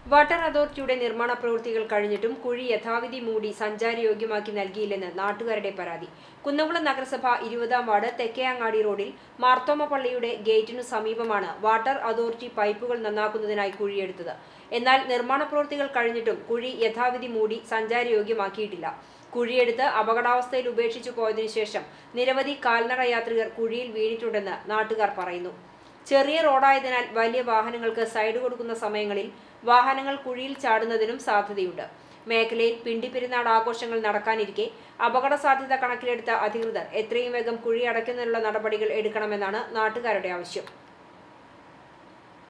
water അതോറിറ്റിയുടെ നിർമ്മാണ പ്രവൃത്തികൾ കഴിഞ്ഞിട്ടും കുഴി യഥാവിധി മൂടി സഞ്ചാരയോഗ്യമാക്കി നൽകിയില്ലെന്ന് നാട്ടുകാരുടെ പരാതി കുന്നംകുളം നഗരസഭ ഇരുപതാം വാർഡ് തെക്കേയങ്ങാടി റോഡിൽ മാർത്തോമ പള്ളിയുടെ ഗേറ്റിനു സമീപമാണ് വാട്ടർ അതോറിറ്റി പൈപ്പുകൾ നന്നാക്കുന്നതിനായി കുഴിയെടുത്തത് എന്നാൽ നിർമ്മാണ പ്രവൃത്തികൾ കഴിഞ്ഞിട്ടും കുഴി യഥാവിധി മൂടി സഞ്ചാരയോഗ്യമാക്കിയിട്ടില്ല കുഴിയെടുത്ത് അപകടാവസ്ഥയിൽ ഉപേക്ഷിച്ചു പോയതിനു ശേഷം നിരവധി കാൽനട യാത്രികർ കുഴിയിൽ വീണിട്ടുണ്ടെന്ന് നാട്ടുകാർ പറയുന്നു ചെറിയ റോഡായതിനാൽ വലിയ വാഹനങ്ങൾക്ക് സൈഡ് കൊടുക്കുന്ന സമയങ്ങളിൽ വാഹനങ്ങൾ കുഴിയിൽ ചാടുന്നതിനും സാധ്യതയുണ്ട് മേഖലയിൽ പിണ്ടിപ്പെരുന്നാൾ ആഘോഷങ്ങൾ നടക്കാനിരിക്കെ അപകട സാധ്യത കണക്കിലെടുത്ത അധികൃതർ എത്രയും വേഗം കുഴി അടയ്ക്കുന്നതിനുള്ള നടപടികൾ എടുക്കണമെന്നാണ് നാട്ടുകാരുടെ ആവശ്യം